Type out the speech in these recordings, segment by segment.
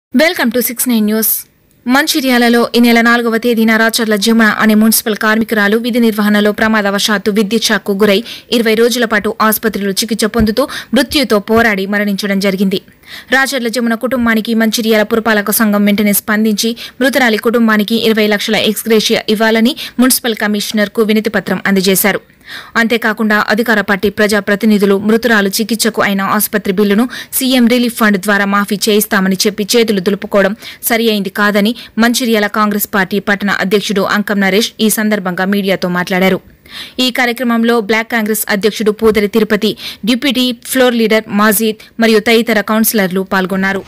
welcome to six nine news మంచిర్యాలలో ఈ నెల నాలుగవ తేదీన రాచర్ల జమున అనే మున్సిపల్ కార్మికురాలు విధి నిర్వహణలో ప్రమాదవశాత్తు విద్యుత్ షాక్కు గురై ఇరవై రోజుల పాటు ఆసుపత్రిలో చికిత్స పొందుతూ మృత్యుతో పోరాడి మరణించడం జరిగింది రాచర్ల జమున కుటుంబానికి మంచిర్యాల పురపాలక సంఘం వెంటనే స్పందించి మృతురాలి కుటుంబానికి ఇరవై లక్షల ఎక్స్గ్రేషియా ఇవ్వాలని మున్సిపల్ కమిషనర్కు వినతి పత్రం అందజేశారు అంతేకాకుండా అధికార పార్టీ ప్రజాప్రతినిధులు మృతురాలు చికిత్సకు అయిన ఆసుపత్రి బిల్లును సీఎం రిలీఫ్ ఫండ్ ద్వారా మాఫీ చేయిస్తామని చెప్పి చేతులు దులుపుకోవడం సరి అయింది కాదని మంచిర్యాల కాంగ్రెస్ పార్టీ పట్టణ అధ్యక్షుడు అంకం నరేష్ ఈ సందర్భంగా మీడియాతో మాట్లాడారు ఈ కార్యక్రమంలో బ్లాక్ కాంగ్రెస్ అధ్యక్షుడు Pudari Tirupati deputy floor leader Majid మరియు తదితర కౌన్సిలర్లు పాల్గొన్నారు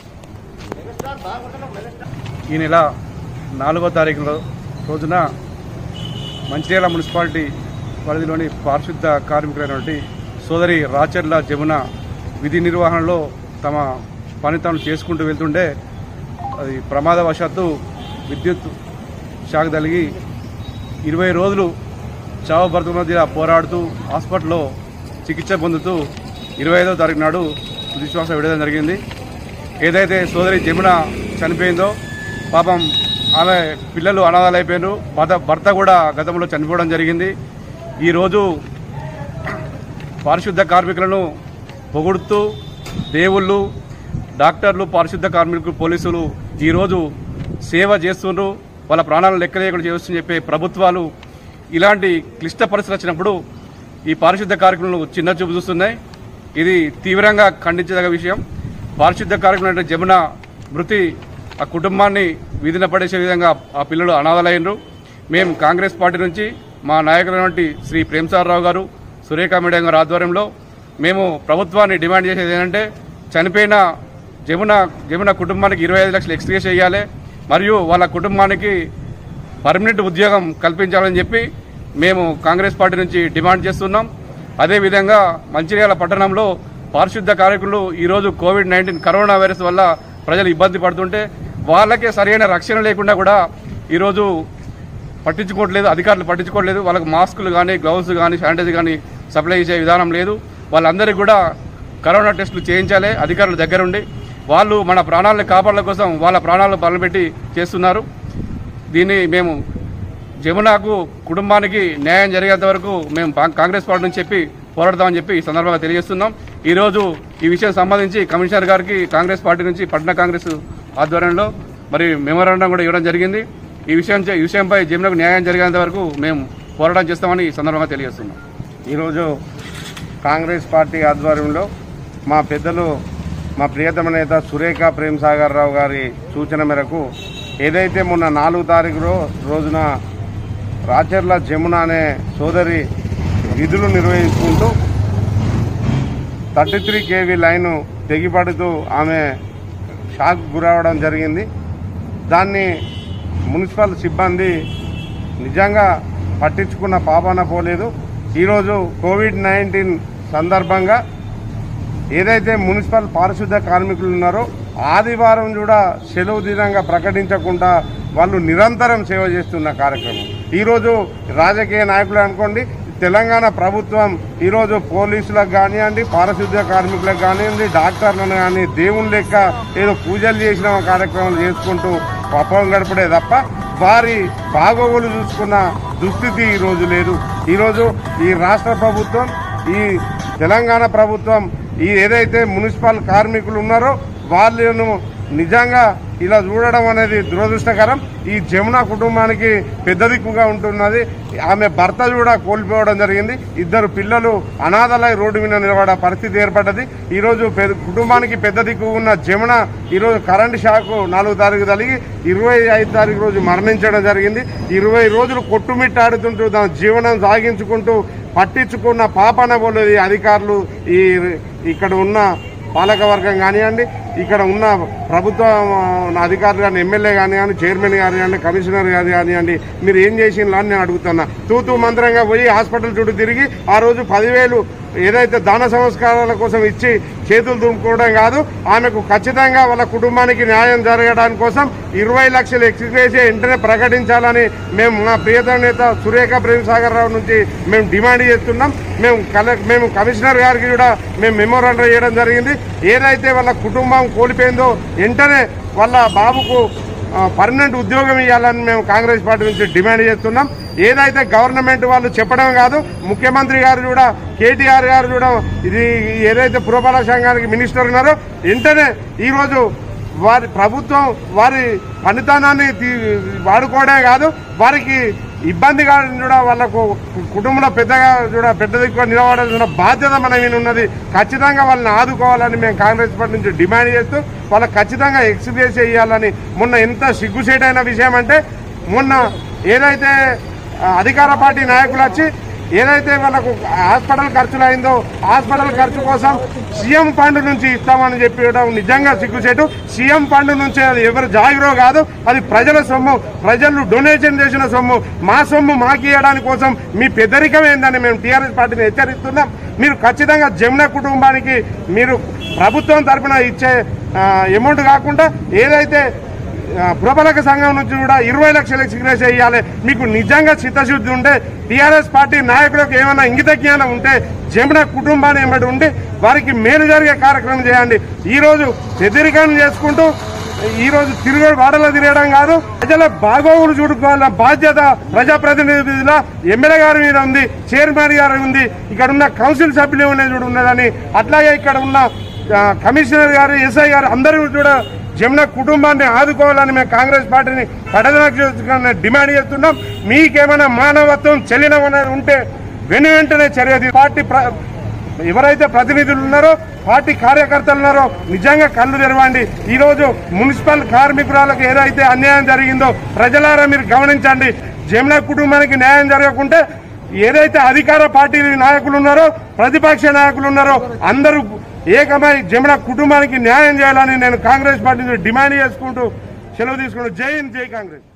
ఈ నెల నాలుగో తారీఖు రోజున మంచిర్యాల మున్సిపాలిటీ పరిధిలోని పారిశుద్ధ కార్మికులైనటువంటి సోదరి రాచర్ల జమున విధి నిర్వహణలో తమ పని తాను చేసుకుంటూ వెళ్తుండే అది ప్రమాదవశాత్తు విద్యుత్ షాక్ తగిలి ఇరవై రోజులు చావు బ్రతుకు మధ్య పోరాడుతూ హాస్పిటల్లో చికిత్స పొందుతూ ఇరవై ఐదో తారీఖు నాడు తుదిశ్వాస విడదం జరిగింది ఏదైతే సోదరి జమున చనిపోయిందో పాపం ఆమె పిల్లలు అనాథాలైపోయారు భర్త భర్త కూడా గతంలో చనిపోవడం జరిగింది ఈరోజు పారిశుద్ధ కార్మికులను పొగుడుతూ దేవుళ్ళు డాక్టర్లు పారిశుద్ధ కార్మికులు పోలీసులు ఈరోజు సేవ చేస్తున్నారు వాళ్ళ ప్రాణాలను లెక్కలేకుండా చేయవచ్చని చెప్పే ప్రభుత్వాలు ఇలాంటి క్లిష్ట పరిస్థితులు వచ్చినప్పుడు ఈ పారిశుద్ధ కార్మికులను చిన్న చూపు చూస్తున్నాయి ఇది తీవ్రంగా ఖండించదగ్గ విషయం పారిశుద్ధ కార్మికులు అంటే జమున మృతి ఆ కుటుంబాన్ని వీధిన పడేసే విధంగా ఆ పిల్లలు అనాథలైనరు మేము కాంగ్రెస్ పార్టీ నుంచి మా నాయకులైనటువంటి శ్రీ ప్రేమసారరావు గారు సురేఖ మేడం గారి ఆధ్వర్యంలో మేము ప్రభుత్వాన్ని డిమాండ్ చేసేది ఏంటంటే చనిపోయిన జమున జమున కుటుంబానికి ఇరవై ఐదు లక్షలు ఎక్స్గ్రేస్ చేయాలి మరియు వాళ్ళ కుటుంబానికి పర్మనెంట్ ఉద్యోగం కల్పించాలని చెప్పి మేము కాంగ్రెస్ పార్టీ నుంచి డిమాండ్ చేస్తున్నాం అదేవిధంగా మంచిర్యాల పట్టణంలో పారిశుద్ధ కార్మికులు ఈరోజు కోవిడ్ నైన్టీన్ కరోనా వైరస్ వల్ల ప్రజలు ఇబ్బంది పడుతుంటే వాళ్ళకే సరైన రక్షణ లేకుండా కూడా ఈరోజు పట్టించుకోవట్లేదు అధికారులు పట్టించుకోవట్లేదు వాళ్ళకి మాస్కులు కానీ గ్లౌస్ కానీ శానిటైజర్ కానీ సప్లై చేసే విధానం లేదు వాళ్ళందరికీ కూడా కరోనా టెస్టులు చేయించాలి అధికారుల దగ్గరుండి వాళ్ళు మన ప్రాణాలను కాపాడల కోసం వాళ్ళ ప్రాణాలను బలపెట్టి చేస్తున్నారు దీన్ని మేము జమునాకు కుటుంబానికి న్యాయం జరిగేంత వరకు మేము పా- కాంగ్రెస్ పార్టీ నుంచి చెప్పి పోరాడతామని చెప్పి ఈ సందర్భంగా తెలియజేస్తున్నాం ఈరోజు ఈ విషయం సంబంధించి కమిషనర్ గారికి కాంగ్రెస్ పార్టీ నుంచి పట్టణ కాంగ్రెస్ ఆధ్వర్యంలో మరి మెమోరాండం కూడా ఇవ్వడం జరిగింది ఈ విషయం చే- ఈ విషయంపై జమునకు న్యాయం జరిగేంత వరకు మేము పోరాటం చేస్తామని ఈ సందర్భంగా తెలియజేస్తున్నాం ఈరోజు కాంగ్రెస్ పార్టీ ఆధ్వర్యంలో మా పెద్దలు మా ప్రియతమ నేత సురేఖ ప్రేమ్ సాగర్ రావు గారి సూచన మేరకు ఏదైతే మొన్న నాలుగు తారీఖు రో- రోజున రాచర్ల జమున అనే సోదరి విధులు నిర్వహించుకుంటూ థర్టీ త్రీ కేవీ లైను తెగిపడుతూ ఆమె షాక్ గురవడం జరిగింది దాన్ని మున్సిపల్ సిబ్బంది నిజంగా పట్టించుకున్న పాపాన పోలేదు ఈరోజు కోవిడ్ నైన్టీన్ సందర్భంగా ఏదైతే మున్సిపల్ పారిశుద్ధ కార్మికులు ఉన్నారో ఆదివారం కూడా సెలవు దినంగా ప్రకటించకుండా వాళ్ళు నిరంతరం సేవ చేస్తున్న కార్యక్రమం ఈరోజు రాజకీయ నాయకులు అనుకోండి తెలంగాణ ప్రభుత్వం ఈరోజు పోలీసులకు కానివ్వండి పారిశుద్ధ్య కార్మికులకు కానివ్వండి డాక్టర్లను కానీ దేవుని లెక్క ఏదో పూజలు చేసిన కార్యక్రమాలు చేసుకుంటూ పాపం గడపడే తప్ప వారి బాగోగులు చూసుకున్న దుస్థితి ఈరోజు లేదు ఈరోజు ఈ రాష్ట్ర ప్రభుత్వం ఈ తెలంగాణ ప్రభుత్వం ఈ ఏదైతే మున్సిపల్ కార్మికులు ఉన్నారో వాళ్ళను నిజంగా ఇలా చూడడం అనేది దురదృష్టకరం ఈ జమున కుటుంబానికి పెద్ద దిక్కుగా ఉంటున్నది ఆమె భర్త కూడా కోల్పోవడం జరిగింది ఇద్దరు పిల్లలు అనాథలై రోడ్డు మీద నిలబడే పరిస్థితి ఏర్పడ్డది ఈరోజు పెద్ద కుటుంబానికి పెద్ద దిక్కు ఉన్న జమున ఈరోజు కరెంటు షాక్ నాలుగు తారీఖు తగిలి ఇరవై ఐదు తారీఖు రోజు మరణించడం జరిగింది ఇరవై రోజులు కొట్టుమిట్టాడుతుంటూ దాని జీవనం సాగించుకుంటూ పట్టించుకున్న పాపన పోలేదు ఈ అధికారులు ఈ ఇక్కడ ఉన్న పాలకవర్గం కానివ్వండి ఇక్కడ ఉన్న ప్రభుత్వ ఆ, అధికారులు కానీ ఎమ్మెల్యే కానివ్వండి చైర్మన్ కానివ్వండి కమిషనర్ గారు కానివ్వండి మీరు ఏం చేసిండ్రు అని నేను అడుగుతున్నా తూతూ మంత్రంగా పోయి హాస్పిటల్ చుట్టూ తిరిగి ఆ రోజు పదివేలు ఏదైతే దాన సంస్కారాల కోసం ఇచ్చి చేతులు దుమ్ముకోవడం కాదు ఆమెకు ఖచ్చితంగా వాళ్ళ కుటుంబానికి న్యాయం జరగడానికి కోసం ఇరవై లక్షలు ఎక్స్గ్రేసి వెంటనే ప్రకటించాలని మేము మా ప్రియతమ నేత సురేఖ ప్రేమసాగర్ రావు నుంచి మేము డిమాండ్ చేస్తున్నాం మేము కల మేము కమిషనర్ గారికి కూడా మేము మెమోరాండం చేయడం జరిగింది ఏదైతే వాళ్ళ కుటుంబం కోల్పోయిందో వెంటనే వాళ్ళ బాబుకు పర్మనెంట్ ఉద్యోగం ఇవ్వాలని మేము కాంగ్రెస్ పార్టీ నుంచి డిమాండ్ చేస్తున్నాం ఏదైతే గవర్నమెంట్ వాళ్ళు చెప్పడం కాదు ముఖ్యమంత్రి గారు కూడా కేటీఆర్ గారు కూడా ఇది ఏదైతే పురపాలక సంఘానికి మినిస్టర్ ఉన్నారో వెంటనే ఈరోజు వారి ప్రభుత్వం వారి పనితనాన్ని తీ- వాడుకోవడమే కాదు వారికి ఇబ్బందిగా కూడా వాళ్ళకు కుటుంబంలో పెద్దగా కూడా పెద్ద దిక్కుగా నిలబడాల్సిన బాధ్యత మన మీద ఉన్నది ఖచ్చితంగా వాళ్ళని ఆదుకోవాలని మేము కాంగ్రెస్ పార్టీ నుంచి డిమాండ్ చేస్తూ వాళ్ళకి ఖచ్చితంగా ఎక్స్ప్రెస్ చేయాలని మొన్న ఎంత సిగ్గుసేటైన విషయం అంటే మొన్న ఏదైతే ఆ, అధికార పార్టీ నాయకులు వచ్చి ఏదైతే వాళ్ళకు హాస్పిటల్ ఖర్చులు అయిందో హాస్పిటల్ ఖర్చు కోసం సీఎం ఫండ్ నుంచి ఇస్తామని చెప్పడం నిజంగా సిగ్గుచేటు సీఎం ఫండ్ నుంచి అది ఎవరు జాగిరో కాదు అది ప్రజల సొమ్ము ప్రజలు డొనేషన్ చేసిన సొమ్ము మా సొమ్ము మాకు ఇవ్వడానికి కోసం మీ పెద్దరికం ఏందని మేము టీఆర్ఎస్ పార్టీని హెచ్చరిస్తున్నాం మీరు ఖచ్చితంగా జమున కుటుంబానికి మీరు ప్రభుత్వం తరపున ఇచ్చే అమౌంట్ కాకుండా ఏదైతే ఆ, పురపాలక సంఘం నుంచి కూడా ఇరవై లక్షల సిగ్నేచర్ చేయాలి మీకు నిజంగా చిత్తశుద్ధి ఉంటే టీఆర్ఎస్ పార్టీ నాయకులకు ఏమైనా ఇంగిత జ్ఞానం ఉంటే జమున కుటుంబాన్ని ఏమిటి ఉండి వారికి మేలు జరిగే కార్యక్రమం చేయండి ఈ రోజు పెద్దరికాన్ని చేసుకుంటూ ఈ రోజు తిరుగు వాడలో తిరగడం కాదు ప్రజల బాగోగులు చూడుకోవాలన్న బాధ్యత ప్రజాప్రతినిధుల ఎమ్మెల్యే గారి మీద ఉంది చైర్మన్ గారి ఉంది ఇక్కడ ఉన్న కౌన్సిల్ సభ్యులు ఉన్నది కూడా ఉన్నదని అట్లాగే ఇక్కడ ఉన్న ఆ, కమిషనర్ గారు ఎస్ఐ గారు అందరూ కూడా జమున కుటుంబాన్ని ఆదుకోవాలని మేము కాంగ్రెస్ పార్టీని పట్టణ డిమాండ్ చేస్తున్నాం మీకేమైనా మానవత్వం చెల్లినం అనేది ఉంటే వెను వెంటనే చర్య తీ- పార్టీ ప్ర- ఎవరైతే ప్రతినిధులు ఉన్నారో పార్టీ కార్యకర్తలు ఉన్నారో నిజంగా కళ్ళు తెరవండి ఈ రోజు మున్సిపల్ కార్మికురాలకు ఏదైతే అన్యాయం జరిగిందో ప్రజలారా మీరు గమనించండి జమున కుటుంబానికి న్యాయం జరగకుంటే ఏదైతే అధికార పార్టీ నాయకులు ఉన్నారో ప్రతిపక్ష నాయకులు ఉన్నారో అందరూ ఏకమై జమున కుటుంబానికి న్యాయం చేయాలని నేను కాంగ్రెస్ పార్టీ నుంచి డిమాండ్ చేసుకుంటూ సెలవు తీసుకుంటూ జై హింద్ జై కాంగ్రెస్